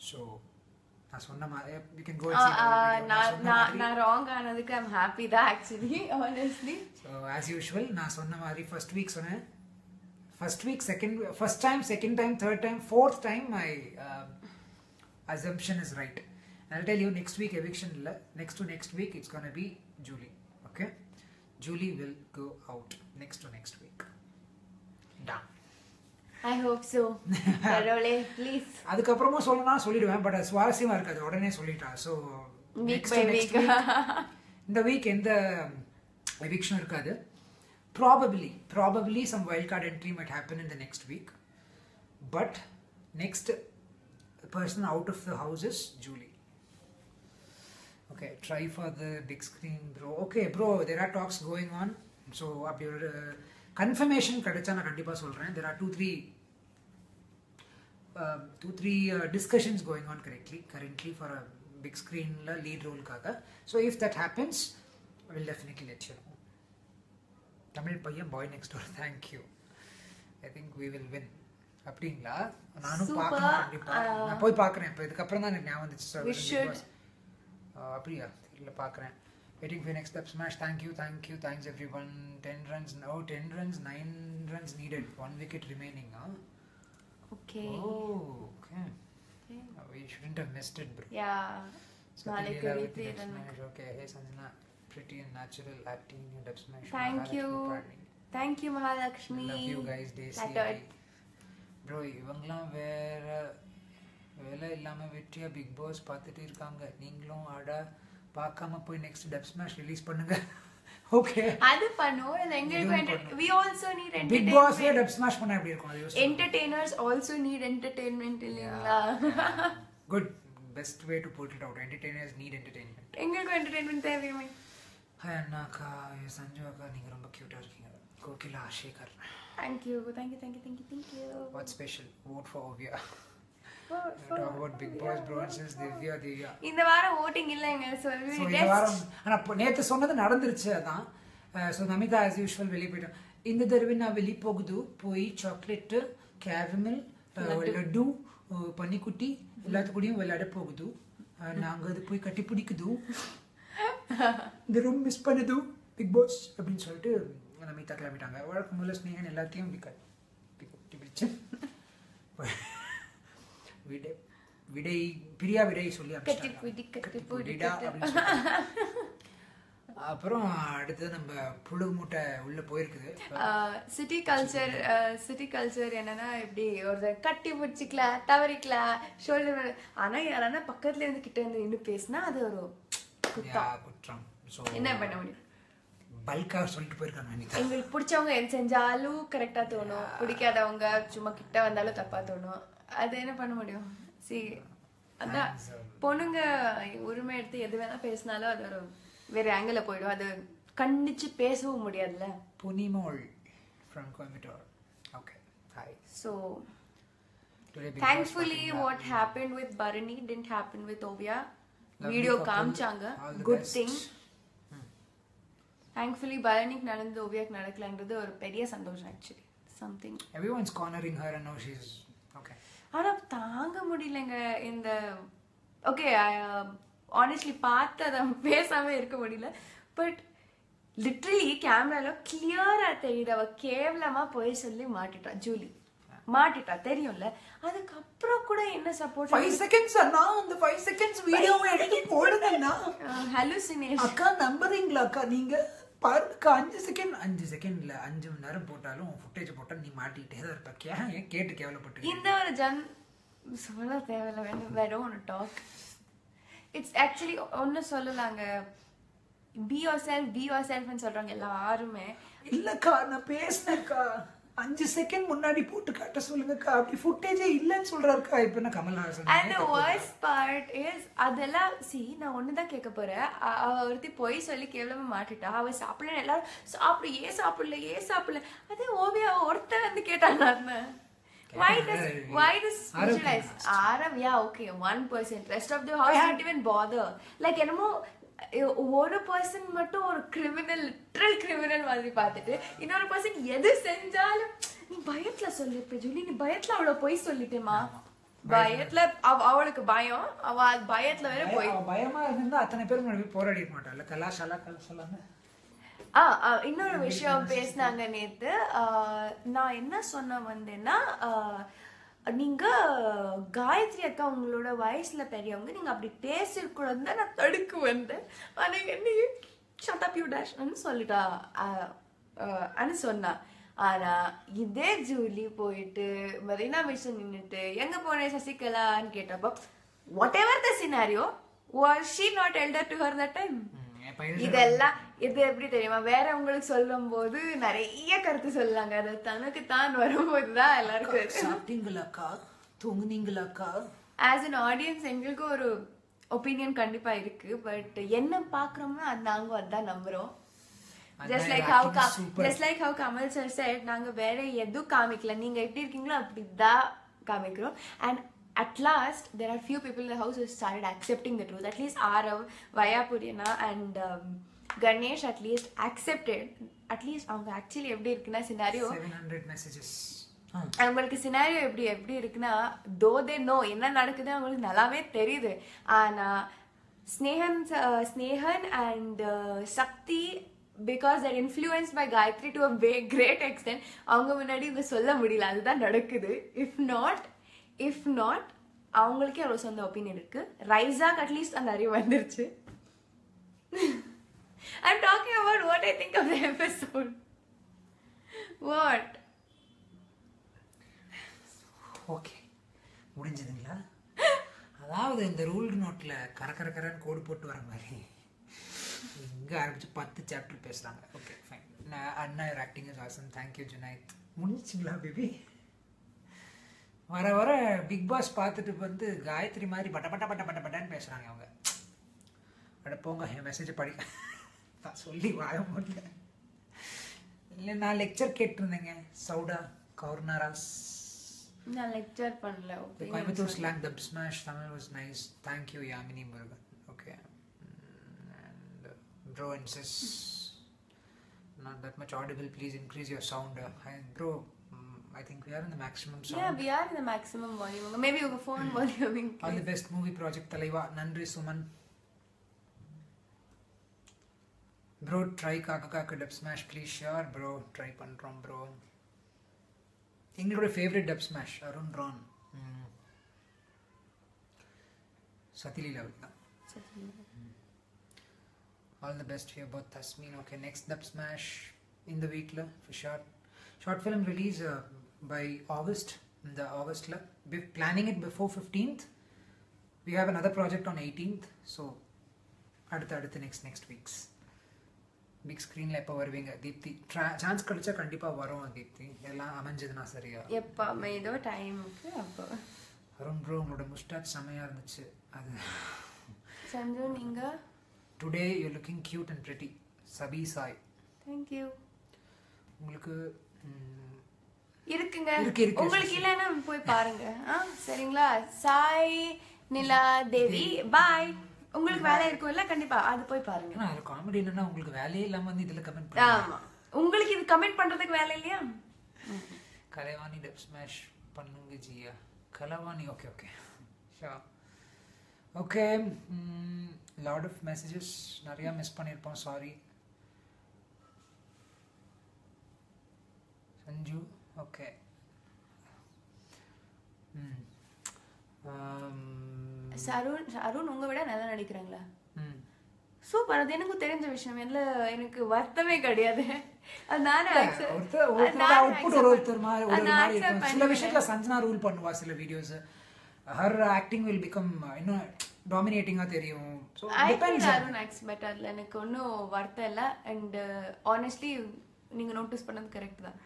So நான் சொன்ன மாதிரி யூ கேன் கோ நான் நான் நான் ராங் ஆனதுக்கு ஐம் ஹாப்பி தான் actually honestly so as usual நான் சொன்ன மாதிரி ஃபர்ஸ்ட் வீக் சொன்னேன் first week second first time second time third time fourth time my assumption is right. And I'll tell you next week eviction இல்லை next to next week it's gonna be Julie. Okay? Julie will go out next to next week. Done. I hope so கடவுளே please அதுக்கப்புறமா சொல்லணும்னா சொல்லிடுவேன் but அது சுவாரஸ்யமா இருக்காது உடனே சொல்லிட்டா ஸோ வீக் பை வீக் இந்த வீக் எந்த எவிக்ஷனும் இருக்காது probably probably some wild card entry might happen in the next week but next person out of the house is Julie. Okay, try for the big screen, bro. Okay, bro, there are talks going on. So அப்படி ஒரு கன்ஃபர்மேஷன் கிடைச்சா நான் கண்டிப்பாக சொல்கிறேன் there are two three two three discussions going on correctly currently for a big ஸ்க்ரீனில் லீட் ரோலுக்காக so if that happens will definitely let you Tamil பையன் boy next door thank you I think we will win அப்படிங்களா நானும் Super. பார்க்கணும் கண்டிப்பா நான் போய் பார்க்குறேன் இப்போ இதுக்கப்புறம் தான் எனக்கு ஞாபகம் வந்துச்சு We Big should. Boss. Uh, அப்படியா இல்லை பார்க்குறேன் waiting for next step smash thank you thank you thanks every one ten runs oh ten runs nine runs needed one wicket remaining okay oh okay we shouldn't have missed it bro yeah So நாளைக்கு Leela with replay the dub தானே. smash. okay hey sanjana pretty and natural acting in your dub smash Thank Mahalakshmi you. Pradney. Thank you Mahalakshmi love you guys Daisy Flattered. Bro இவங்களாம் வேற வேலை இல்லாம வெற்றியா big pass பார்த்துட்டு இருக்காங்க நீங்களும் அட பார்க்காம போய் நெக்ஸ்ட் டப் ஸ்மாஷ் ரிலீஸ் பண்ணுங்க ஓகே அது பண்ணுவோம் இல்ல எங்களுக்கு இதுவும் enter- பண்ணுவோம். we also need பிக் பாஸ்ல entertainment டப் ஸ்மாஷ் பண்ணா எப்படி இருக்கும் அது யோசிச்சு entertainers also need entertainment இல்லைங்களா good best way to put it out entertainers need entertainment எங்களுக்கு entertainment தேவையுமே அண்ணாக்கா சஞ்சு அக்கா நீங்க ரொம்ப கியூட்டா இருக்கீங்க Kokila Sekar thank you thank you thank you thank you thank you what special vote for Oviya For- for- talk about Bigg Boss ப்ரோன்சஸ் திவ்யா திவ்யா இந்த வாரம் ஓட்டிங் இல்லைங்க so we ஸோ will இந்த guess. வாரம் ஆனால் இப்போ நேற்று சொன்னது நடந்துருச்சு அதான் ஸோ நமிதா ஆஸ் யூஷுவல் வெளியே போயிட்டோம் இந்த தடவை நான் வெளியே போகுது போய் சாக்லேட்டு கேரமல் லட்டு அஹ், பன்னிக்குட்டி எல்லாத்துக்கூடயும் விளையாட போகுது நாங்கள் அது போய் கட்டி பிடிக்குது இந்த ரூம் மிஸ் பண்ணுது பிக் பாஸ் அப்படின்னு சொல்லிட்டு நமிதா கிளம்பிட்டாங்க வழக்கம் போல ஸ்னேகன் எல்லாத்தையும் இப்படி கட்டி கட்டி பிடிச்சு விடை விடை பிரியா விடை சொல்லி கட்டி அனுப்பிச்சிட்டாங்க. பிடி, கட்டி கட்டி பிடி, பிடிடா கட்டி அப்படின்னு சொல்லிட்டாங்க. அப்புறம் அடுத்து நம்ம புழு மூட்டை உள்ள போயிருக்குது சிட்டி கல்ச்சர் சிட்டி கல்ச்சர் என்னன்னா இப்படி ஒரு கட்டி பிடிச்சிக்கல தவறிக்கல ஷோல்டர் ஆனா யாரானா பக்கத்துல இருந்து கிட்ட இருந்து நின்று பேசினா அது ஒரு யா, குத்தம் குற்றம் ஸோ என்ன பண்ண முடியும் பல்கா சொல்லிட்டு போயிருக்காங்க அனிதா எங்களுக்கு பிடிச்சவங்க எது செஞ்சாலும் கரெக்டா தோணும் பிடிக்காதவங்க சும்மா கிட்ட வந்தாலும் தப்பா தோணும் அது என்ன பண்ண முடியும் சி அதான் பொண்ணுங்க உரிமை எடுத்து எது வேணா பேசினாலும் அது ஒரு வேற ஆங்கிள் போயிடும் அது கண்டிச்சு பேசவும் முடியாதுல்ல Punimol from Coimbatore okay hi so today thankfully what happened with Bharani didn't happen with Ovia Lovely video couple. காமிச்சாங்க All the good best. Thing thankfully பரணிக்கு நடந்து ஓவியாக்கு நடக்கலன்றது ஒரு பெரிய சந்தோஷம் actually something everyone's cornering her and no she is okay ஆனா தாங்க முடியலங்க இந்த ஓகே ஆனஸ்ட்லி பார்த்து அதை பேசாம இருக்க முடியல பட் லிட்ரலி கேமரால கிளியரா தெரியுது அவ கேவலமா போய் சொல்லி மாட்டிட்டா ஜூலி மாட்டிட்டா தெரியும்ல அதுக்கப்புறம் கூட என்ன சப்போர்ட் ஃபைவ் செகண்ட்ஸ் அண்ணா அந்த ஃபைவ் செகண்ட்ஸ் வீடியோவை எடுத்து போடுங்கண்ணா ஹலுசினேஷன் அக்கா நம்புறீங்களா அக்கா நீங்க பாருக்கா அஞ்சு செகண்ட் அஞ்சு செகண்ட்ல அஞ்சு மணி நேரம் போட்டாலும் ஃபுட்டேஜ் போட்டா நீ மாட்டிக்கிட்டே தான் இருப்ப கே ஏன் கேட்டு கேவலப்பட்டு இந்த ஒரு ஜன் சொல்ல தேவையில்ல வேணும் வேற ஒன்று டாக் இட்ஸ் ஆக்சுவலி ஒன்று சொல்லலாங்க be yourself be your செல்ஃப்னு சொல்றாங்க எல்லாருமே இல்லக்கா நான் பேசினேக்கா அஞ்சு செகண்ட் முன்னாடி போட்டு காட்ட சொல்லுங்கக்கா அப்படி ஃபுட்டேஜே இல்லைன்னு சொல்றாருக்கா இப்ப என்ன Kamalhaasan and the worst part is அதெல்லாம் சி நான் ஒன்று தான் கேட்க போறேன் அ- அவ ஒருத்தி பொய் சொல்லி கேவலமா மாட்டிட்டா அவ சாப்பிடல எல்லாரும் சாப்பிடு ஏன் சாப்பிடல ஏன் சாப்பிடல அதே ஓவியா ஒருத்தன் வந்து கேட்டாங்க why this why this Arav visualize Arav yeah okay one person rest of the house didn't even bother like என்னமோ அஹ், ஒரு பர்சன் மட்டும் ஒரு கிரிமினல் லிட்ரல் கிரிமினல் மாதிரி பார்த்துட்டு இன்னொரு பர்சன் எது செஞ்சாலும் நீ பயத்துல சொல்லிருப்ப ஜூலி நீ பயத்துல அவ்வளவு பொய் சொல்லிட்டேமா பயத்துல அவ- அவளுக்கு பயம் அவ அது பயத்துல வேற போய் அவ பயமா இருந்தா அத்தனை பேர் முன்னாடி போய் போராடி மாட்டாள் கலாஷாலா கலாஷாலான்னு ஆ ஆ, இன்னொரு விஷயம் பேசினாங்க நேத்து ஆ, நான் என்ன சொன்ன வந்தேன்னா ஆ, நீங்க காயத்ரி அக்கா உங்களோட வயசுல பெரியவங்க நீங்க அப்படி பேசிருக்கூடாது நான் தடுக்க வந்தேன் ஆனா என்ன ஷட் அப் யூ டேஷ்னு சொல்லிட்டா ஆ, ஆ, அனு சொன்னா ஆனா இதே ஜூலி போயிட்டு மெரினா மிஷன் நின்னுட்டு எங்க போனேன் சசிகலான்னு கேட்டப்போ whatever the scenario was she not elder to her the time ம், என் பையன் இதெல்லாம் இது எப்படி தெரியுமா வேற உங்களுக்கு சொல்லும் போது நிறைய கருத்து சொல்லாங்க அது தனக்கு தான் வரும்போது தான் எல்லாருக்கும் சாப்பிட்டீங்களாக்கா தூங்குனீங்களாக்கா ஆஸ் an ஆடியன்ஸ் எங்களுக்கு ஒரு ஒப்பீனியன் கண்டிப்பா இருக்கு பட் என்ன பாக்குறோமோ அது நாங்க அதான் நம்புறோம் அதான் just like acting how super. Just like how Kamal sir said நாங்க வேற எதுவும் காமிக்கல நீங்க எப்படி இருக்கீங்களோ அப்படிதான் காமிக்கிறோம் and at last there are few people in the house who started accepting the truth at least Arav Vayapurina and um, Ganesh at least accepted at least அவங்க ஆக்சுவலி எப்படி இருக்குன்னா சினாரியோ செவன் ஹண்ட்ரட் மெசேஜஸ் அவங்களுக்கு scenario எப்படி எப்படி இருக்குன்னா தோ they know என்ன நடக்குது அவங்களுக்கு நல்லாவே தெரியுது ஆனா ஸ்னேகன் அஹ், Snehan and Sakthi because their influence by Gayathri to a way great extent அவங்க முன்னாடி இவங்க சொல்ல முடியல அதுதான் நடக்குது இஃப் நாட் இஃப் நாட் அவங்களுக்கே அவ்வளோ சொந்த ஒப்பீனியன் இருக்கு ரைசாக் அட்லீஸ்ட் அந்த அறிவு வந்துருச்சு I'm talking about what I think of the episode. What? Okay முடிஞ்சதுங்களா அதாவது இந்த ரூல்டு நோட்டில் கர கர கரன்னு கோடு போட்டு வர மாதிரி இங்கே ஆரம்பிச்சு பத்து சாப்டர் பேசுகிறாங்க ஓகே ஃபைன் நான் அண்ணா your acting is awesome thank you Junaid முடிஞ்சிச்சுங்களா பேபி வர வர பிக் பாஸ் பார்த்துட்டு வந்து காயத்ரி மாதிரி பட்ட பட்ட பட்ட பட்ட பட்டன்னு பேசுகிறாங்க அவங்க அட போங்க என் மெசேஜை படி நான் சொல்லி வாய முடியல இல்லை நான் லெக்சர் கேட்டிருந்தேங்க சவுடா கவுர்னாராஸ் நான் லெக்சர் பண்ணல The opinion Coimbatore சொல்லல. slang, the smash Tamil was nice. Thank you, Yamini Murugan. Okay. Mm, And uh, bro insists not that much audible. Please increase your sound. Uh, hi, bro, mm, I think we are in the maximum sound. Yeah, we are in the maximum volume. Maybe your phone volume All the increase. best movie project Talaiva. Nandri Suman. Bro, try Kaka Kaka Dub Smash, please. Sure, bro. Try Pantrom, bro. எங்களோட favourite Dubsmash Arun ரான் சதிலீலாவுக்கு தான் All the best for both Tasmeen. Okay, next Dub Smash in the week la, for short. Short film release uh, by August. In the August la. We're planning it before 15th. We have another project on 18th. So, அடுத்து அடுத்து next next weeks big ஸ்க்ரீனில் எப்போ வருவீங்க Deepti chance கிடைச்சா கண்டிப்பாக வரும் தீப்தி எல்லாம் அமைஞ்சதுன்னா சரியா எப்ப ஏதோ டைமுக்கு அப்போ அருண் ப்ரோ உங்களோட முஸ்டாச் செமையாக இருந்துச்சு அது சஞ்சு நீங்க today you looking cute and pretty Sabi Sai thank you உங்களுக்கு ம், இருக்குங்க இருக்கு, இருக்கு. உங்களுக்கு இல்லைன்னா போய் பாருங்க ஆ சரிங்களா சாய் நிலா தேவி பாய் உங்களுக்கு வேலை இருக்கும்ல கண்டிப்பா அது போய் பாருங்க ஏன்னா அது காமெடி என்னன்னா உங்களுக்கு வேலையே இல்லாமல் வந்து இதில் கமெண்ட் ஆமா உங்களுக்கு இது கமெண்ட் பண்றதுக்கு வேலை இல்லையா கலைவாணி டப் ஸ்மாஷ் பண்ணுங்க ஜியா கலைவாணி ஓகே ஓகே ஷா ஓகே லாட் ஆஃப் மெசேஜஸ் நிறையா மிஸ் பண்ணியிருப்போம் சாரி சஞ்சு ஓகே ம் அருண் அருண் உங்க விட நல்லா நடிக்கிறாங்களா ம் சூப்பர் அது எனக்கு தெரிஞ்ச விஷயம் இல்ல எனக்கு வருத்தமே கிடையாது அது நானே accept- ஒருத்தர் அது ஒருத்தரோட நானே அவுட்புட் accept ஒரு ஒருத்தர் மாதிரி ஒரு அது ஒரு நான் மாதிரி accept இருக்கும் சில பண்ணுவேன். விஷயத்துல சஞ்சனா ரூல் பண்ணுவா சில videos her acting will become இன்னும் டாமினேட்டிங்கா தெரியும் so I depends feel Arun acts better. அதுல எனக்கு ஒன்றும் வருத்தம் இல்லை அண்ட் ஆனஸ்ட்லி நீங்க நோட்டீஸ் பண்ணது கரெக்ட் தான்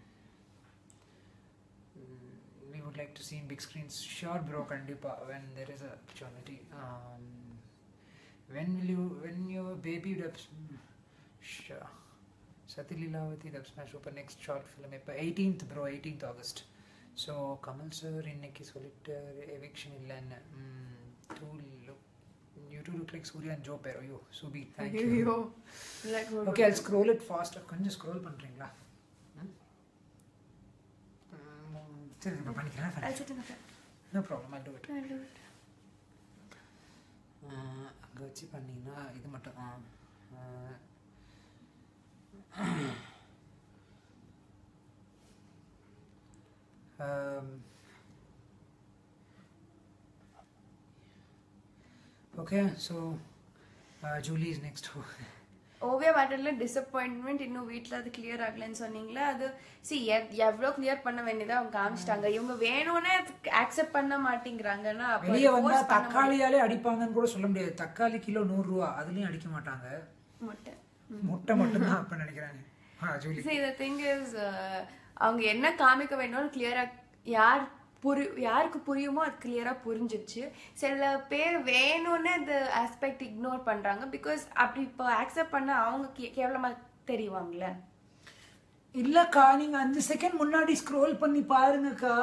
we would like to see in big screens sure bro kandipa when there is a opportunity um, when will you when your baby dubs sure Sati Leelavati dub smash super next short film இப்போ 18th bro 18th August so Kamal sir இன்னைக்கு சொல்லிட்டு eviction இல்லைன்னு two look you two look like Surya and Jo pair ஐயோ Subi thank you ஐயோ Like, okay I'll scroll it faster கொஞ்சம் scroll பண்ணுறீங்களா ம்? ம், சரி நான் பண்ணிக்கிறேன் I'll sit in the front. No problem I do it அங்கே வச்சு பண்ணீங்கன்னா இது மட்டும் ஆ okay so Julie is next Oviya மேட்டர்ல டிசப்பாயின்மெண்ட் இன்னும் வீட்ல அது கிளியர் ஆகலைன்னு சொன்னீங்களே அது சி எவ்வளோ கிளியர் பண்ண வேண்டியதா அவங்க காமிச்சிட்டாங்க இவங்க வேணும்னே அக்செப்ட் பண்ண மாட்டேங்கிறாங்கன்னா அப்ப வெளியே force வந்தா பண்ண தக்காளியாலே அடிப்பாங்கன்னு கூட சொல்ல முடியாது தக்காளி கிலோ நூறுரூவா அதுலேயும் அடிக்க மாட்டாங்க மாட்டேன் முட்டை மட்டும்தான் அப்போ நினைக்கிறாங்க ஆ Julie See, the thing is, uh, அவங்க என்ன காமிக்க வேணும்னு கிளியரா யார் புரி யாருக்கு புரியுமோ அது கிளியரா புரிஞ்சிருச்சு சில பேர் வேணும்னு இந்த ஆஸ்பெக்ட் இக்னோர் பண்றாங்க பிகாஸ் அப்படி இப்போ அக்செப்ட் பண்ண அவங்க கே- கேவலமா தெரிவாங்கல்ல இல்லக்கா நீங்க அஞ்சு செகண்ட் முன்னாடி ஸ்க்ரோல் பண்ணி பாருங்கக்கா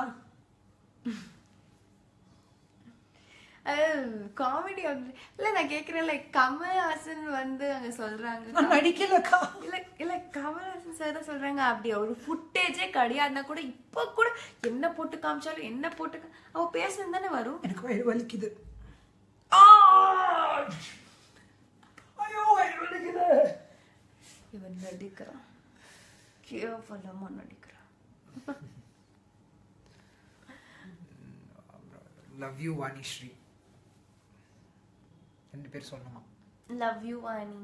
காமெடி வந்து இல்ல நான் கேக்குறேன் லைக் கமல்ஹாசன் வந்து அங்க சொல்றாங்க நான் நடிக்கலக்கா இல்ல இல்ல கமல்ஹாசன் சார் தான் சொல்றாங்க அப்படி ஒரு ஃபுட்டேஜே கிடையாதுன்னா கூட இப்ப கூட என்ன போட்டு காமிச்சாலும் என்ன போட்டு கா- அவ பேசுறது தானே வரும் எனக்கு வயிறு வலிக்குது ஆ! ஐயோ வயிறு வலிக்குது இவன் நடிக்கிறான் கேவலமா நடிக்கிறான் லவ் யூ வாணிஸ்ரீ ரெண்டு பேர் சொல்லணுமா love you Vani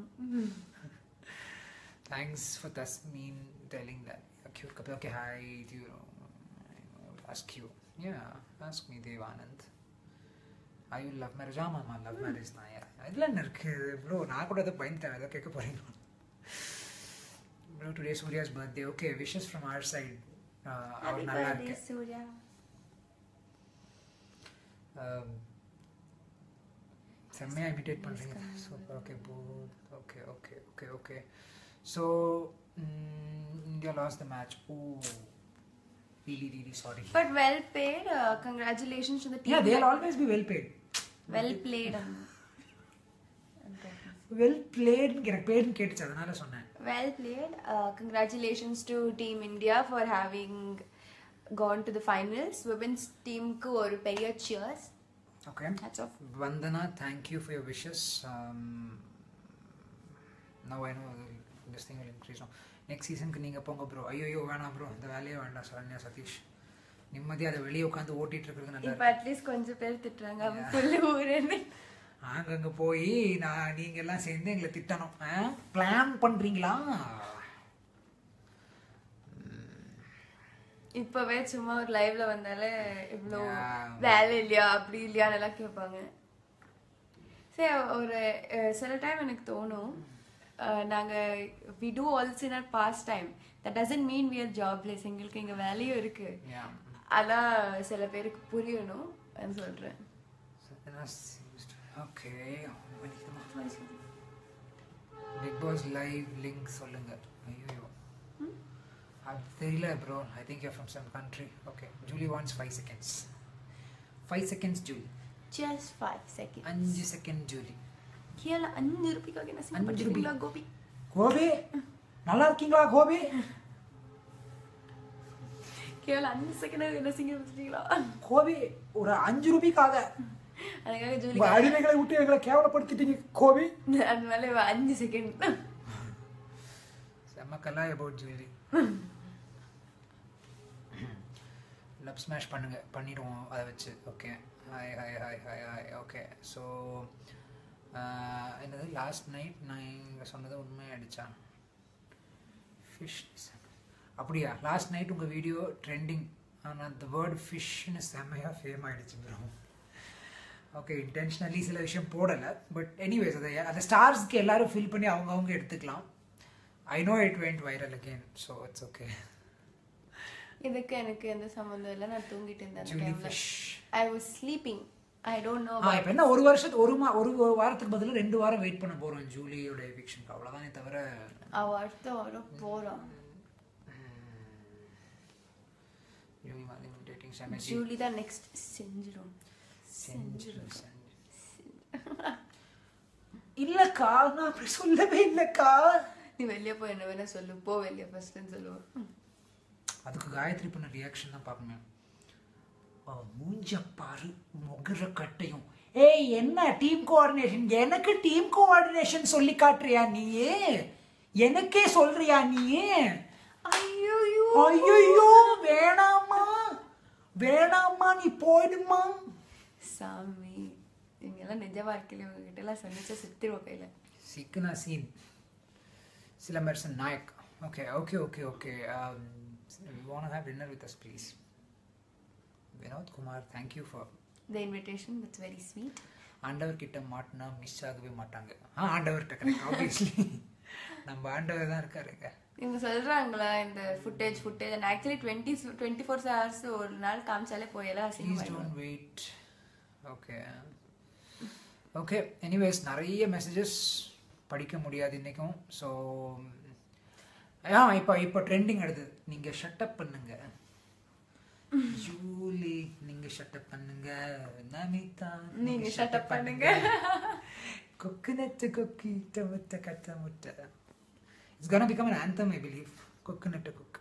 Thanks for Tasmeen telling that. A cute couple. Okay, hi. Do you know? Ask you. Yeah, ask me, Devanand. Are you love marriage? ஆமா ஆமா லவ் மேரேஜ் தான் இதில் என்ன இருக்கு ப்ரோ நான் கூட அதை பயந்துட்டேன் ஏதோ கேட்க போறீங்க bro today Surya's birthday okay wishes from our side அவர் நல்லா இருக்கு சூர்யா Um, செம்மையாக இமிட்டேட் பண்ணுறீங்க super okay both okay okay okay okay so India lost the match oh really really sorry but well bad congratulations to the yeah team they'll always be well paid well played well played எனக்கு பேடுன்னு கேட்டுச்சு அதனால சொன்னேன் Well played. Uh, congratulations to Team India for having gone to the finals. Women's team ku ஒரு பெரிய cheers. Okay Hats off. Vandana thank you for your wishes now I know this thing will increase next சீசனுக்கு நீங்கள் போங்க bro ஐயோ வேணாம் bro இந்த வேலையே வேண்டாம் சரண்யா சதீஷ் நிம்மதியாக அதை வெளியே உட்காந்து ஓட்டிட்டு இருக்கிறது நல்லா இப்ப அட்லீஸ்ட் கொஞ்சம் பேர் திட்டுறாங்க அப்ப full ஊருன்னு. அங்கங்க போய் நான் நீங்க எல்லாம் சேர்ந்து எங்களை திட்டணும் பிளான் பண்றீங்களா இப்பவே சும்மா ஒரு லைவ்ல வந்தாலே இவ்வளோ Yeah. வேலை இல்லையா அப்படி இல்லையான்னு எல்லாம் கேட்பாங்க சரி ஒரு அஹ், சில டைம் எனக்கு தோணும் அஹ், நாங்க we do also in our pastime that doesn't mean we are jobless எங்களுக்கு இங்க வேலையும் இருக்கு Yeah. அதான் சில பேருக்கு புரியணும் நான் சொல்றேன் okay Bigg Boss live link சொல்லுங்க ஐயோ அது தெரியல bro I think you from some country okay Julie wants five seconds five seconds Julie just five second அஞ்சு செகண்ட் ஜூலி கீழே அஞ்சு ரூபாய்க்காக என்ன அஞ்சு செய்ய ரூபாய். கோபி கோபி நல்லா இருக்கீங்களா கோபி கீழே அஞ்சு செகண்ட் என்ன செய்ய வச்சுட்டீங்களா கோபி ஒரு அஞ்சு ரூபாய்க்காக அதுக்காக ஜூலி உங்க அடிமைகளை விட்டு எங்களை கேவலப்படுத்திட்டீங்க கோபி அதனால இவ அஞ்சு செகண்ட் செம்ம கலாய் அபவுட் ஜுவல்லரி லப் ஸ்மாஷ் பண்ணுங்க பண்ணிடுவோம் அதை வச்சு okay hi hi hi hi hi okay so என்னது லாஸ்ட் நைட் நான் இங்கே சொன்னது உண்மையாயிடுச்சா ஃபிஷ் அப்படியா லாஸ்ட் நைட் உங்கள் வீடியோ ட்ரெண்டிங் ஆனால் அந்த வேர்டு ஃபிஷ்னு செம்மையாக ஃபேம் ஆயிடுச்சு ப்ரோ ஓகே இன்டென்ஷனலி சில விஷயம் போடலை பட் எனிவேஸ் அதை அந்த ஸ்டார்ஸ்க்கு எல்லாரும் ஃபில் பண்ணி அவங்கவுங்க எடுத்துக்கலாம் I know it went viral again so it's okay இதுக்கு எனக்கு எந்த சம்மந்தம் இல்லை நான் தூங்கிட்டு இருந்தேன் அந்த ஜூலி டைம்ல fish I was sleeping I don't know ஆ இப்போ என்ன ஒரு வருஷத்து ஒரு மா ஒரு வாரத்துக்கு பதிலா ரெண்டு வாரம் வெயிட் பண்ண போகிறோம் ஜூலியோட எவிக்ஷனுக்கு அவ்வளோதானே தவிர அவ அடுத்த வாரம் போறான் ஜூலி மாதிரி டேட்டிங் செமச்சி ஜூலி தான் நெக்ஸ்ட் செஞ்சிரும் செஞ்சிரும் இல்லக்கா நான் அப்படி சொல்லவே இல்லக்கா நீ வெளியே போய் என்ன வேணா சொல்லு போ வெளியே ஃபர்ஸ்ட்னு சொல்லுவோம் அதுக்கு காயத்ரி பண்ண ரியாக்ஷன் தான் பார்க்கணும் அவன் மூஞ்ச பாரு முகர கட்டையும் ஏய் என்ன டீம் கோஆர்டினேஷன் எனக்கு டீம் கோஆர்டினேஷன் சொல்லி காட்டுறியா நீயே எனக்கே சொல்றியா நீயே ஐயோ ஐயோ வேணாமா வேணாமா நீ போயிடுமா சாமி இவங்கெல்லாம் நிஜ வாழ்க்கையில இவங்ககிட்ட எல்லாம் சந்திச்சா செத்துருவோம் கையில சிக்கனா scene Silambarasan Nayak okay okay okay okay want have dinner with us please Vinoth Kumar thank you for the invitation it's very sweet ஆண்டவர் கிட்ட மாட்டினா மிஸ் ஆகவே மாட்டாங்க ஆ ஆண்டவர்கிட்ட கரெக்ட் ஆப்வியஸ்லி நம்ம ஆண்டவர் தான் இருக்காருங்க இவங்க சொல்றாங்களா இந்த footage footage and actually twenty twenty four hours ஒரு நாள் காமிச்சாலே போயெல்லாம் ப்ளீஸ் அசிங்கமாயிடும் don't wait okay okay anyways நிறைய மெசேஜஸ் படிக்க முடியாது இன்றைக்கும் ஸோ ஆ இப்போ இப்போ ட்ரெண்டிங் எடுது நீங்கள் ஷட்டப் பண்ணுங்க ஜூலி நீங்கள் ஷட்டப் பண்ணுங்க நமிதா நீங்க shut up பண்ணுங்க. கொக்கு நட்டு கொக்கி முட்டை கட்ட முட்டை it's gonna become an anthem I believe கொக்கு நட்டு கொக்கு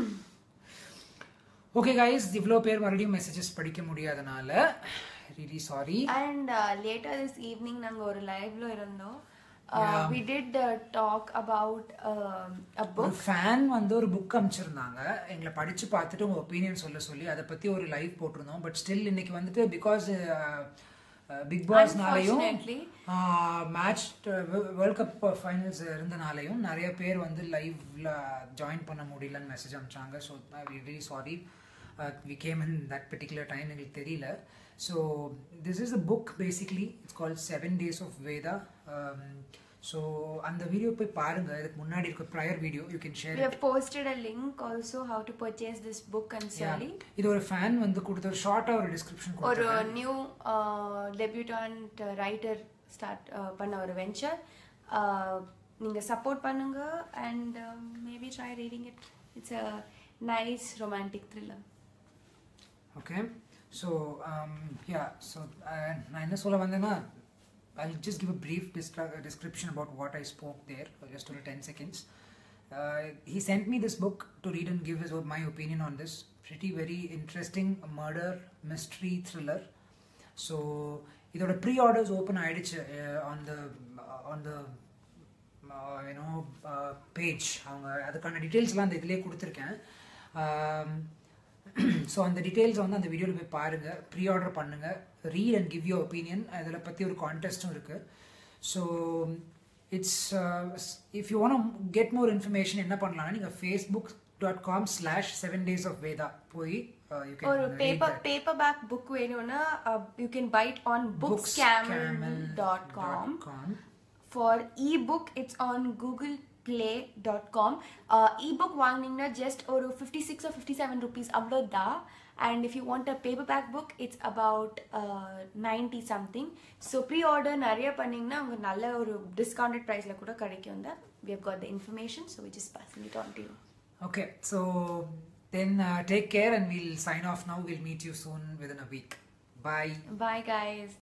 ஓகே கைஸ் இவ்வளோ பேர் மறுபடியும் மெசேஜஸ் படிக்க முடியாதனால really sorry and later this evening நாங்க ஒரு லைவ்ல இருந்தோம் Yeah. We did talk about a ஒரு புக் ஃபேன் வந்து ஒரு புக் அனுப்பிச்சிருந்தாங்க எங்களை படிச்சு பார்த்துட்டு உங்க ஒப்பீனியன் சொல்ல சொல்லி அதை பத்தி ஒரு லைவ் போட்டிருந்தோம் பட் ஸ்டில் இன்னைக்கு வந்துட்டு பிகாஸ் பிக் பாஸ்னாலையும் Unfortunately. Match world cup finals இருந்தனாலையும் நிறைய பேர் வந்து லைவ்ல ஜாயின் பண்ண முடியலன்னு மெசேஜ் அனுப்பிச்சாங்க so very sorry we came in that particular time எங்களுக்கு தெரியல so this is a book basically it's called seven days of Veda so அந்த வீடியோ போய் பாருங்க இதுக்கு முன்னாடி இருக்க prior video you can share We have posted a link also how to purchase this book and சொல்லி இது ஒரு ஃபேன் வந்து கொடுத்த ஒரு ஷார்ட்டா ஒரு டிஸ்கிரிப்ஷன் ஒரு நியூ டெபியூட்டன்ட் ரைட்டர் ஸ்டார்ட் பண்ண ஒரு வெஞ்சர் நீங்க சப்போர்ட் பண்ணுங்க and maybe try reading it it's a nice romantic thriller okay so yeah so நான் என்ன சொல்ல வந்தேன்னா I'll just give a brief distra- description about what I spoke there, for just for 10 seconds. Uh, he sent me this book to read and give his my opinion on this. Pretty very interesting murder mystery thriller. So இதோட pre orders open ஆயிடுச்சு on the on the you know page அவங்க அதுக்கான டீட்டெயில்ஸ்லாம் அந்த இதுலேயே கொடுத்துருக்கேன் so அந்த details வந்து அந்த வீடியோவில் போய் பாருங்கள் ப்ரீ ஆர்டர் பண்ணுங்கள் read and give you opinion அதில் பற்றி ஒரு கான்டெஸ்ட்டும் இருக்குது so it's if you want get more information என்ன பண்ணலாம்னா நீங்கள் Facebook dot com slash seven days of Veda போய் யூ ஒரு can paper paperback book வேணும்னா you can buy it on books camel dot com com For ebook, it's on googleplay.com. Uh, ebook வாங்கினீங்கன்னா just ஒரு fifty six or fifty seven rupees அவ்வளோதான் and if you want a paperback book it's about ninety something so pre order நிறைய பண்ணிங்கன்னா அவங்க நல்ல ஒரு discounted ப்ரைஸில் கூட கிடைக்கும் தான் we have got the information so which is passing it on to you Okay, so then uh, take care and we'll sign off now. We'll meet you soon within a week. Bye. Bye guys